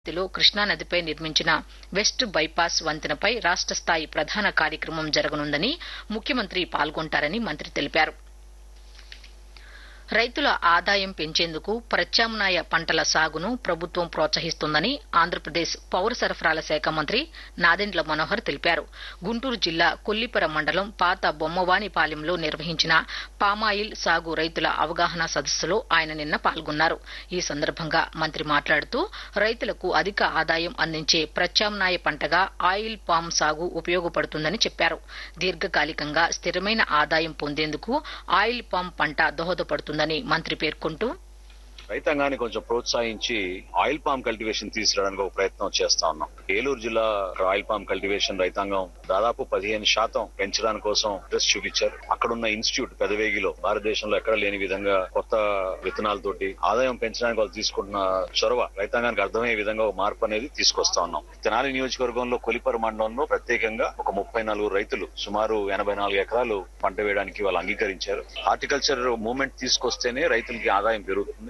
లో కృష్ణానదిపై నిర్మించిన west bypass వంతెనపై రాష్ట స్థాయి ప్రధాన కార్యక్రమం జరగనుందని ముఖ్యమంత్రి పాల్గొంటారని మంత్రి తెలిపారు రైతుల ఆదాయం పెంచేందుకు ప్రత్యామ్నాయ పంటల సాగును ప్రభుత్వం ప్రోత్సహిస్తోందని ఆంధ్రప్రదేశ్ పౌర సరఫరాల శాఖ మంత్రి నాదెండ్ల మనోహర్ తెలిపారు గుంటూరు జిల్లా కొల్లిపర మండలం పాత బొమ్మవానిపాలెంలో నిర్వహించిన పామాయిల్ సాగు రైతుల అవగాహన సదస్సులో ఆయన నిన్న పాల్గొన్నారు ఈ సందర్భంగా మంత్రి మాట్లాడుతూ రైతులకు అధిక ఆదాయం అందించే ప్రత్యామ్నాయ పంటగా ఆయిల్ పామ్ సాగు ఉపయోగపడుతుందని చెప్పారు దీర్ఘకాలికంగా స్థిరమైన ఆదాయం పొందేందుకు ఆయిల్ పామ్ పంట దోహదపడుతుందని మంత్రి పేర్కొంటూ రైతాంగాన్ని కొంచెం ప్రోత్సహించి ఆయిల్ పామ్ కల్టివేషన్ తీసుకురావడానికి ఒక ప్రయత్నం చేస్తా ఉన్నాం ఏలూరు జిల్లా ఆయిల్ పామ్ కల్టివేషన్ రైతాంగం దాదాపు పదిహేను శాతం పెంచడానికి కోసం ఇంట్రెస్ట్ చూపించారు అక్కడున్న ఇన్స్టిట్యూట్ పెదవేగిలో భారతదేశంలో ఎక్కడ లేని విధంగా కొత్త విత్తనాలతోటి ఆదాయం పెంచడానికి వాళ్ళు తీసుకుంటున్న చొరవ రైతాంగానికి అర్థమయ్యే విధంగా ఒక మార్పు అనేది తీసుకొస్తా ఉన్నాం తెనాలి నియోజకవర్గంలో కొలిపర మండలంలో ప్రత్యేకంగా ఒక ముప్పై నలుగురు రైతులు సుమారు ఎనభై నాలుగు ఎకరాలు పంట వేయడానికి వాళ్ళు అంగీకరించారు హార్టికల్చర్ మూవ్మెంట్ తీసుకొస్తేనే రైతులకి ఆదాయం పెరుగుతుంది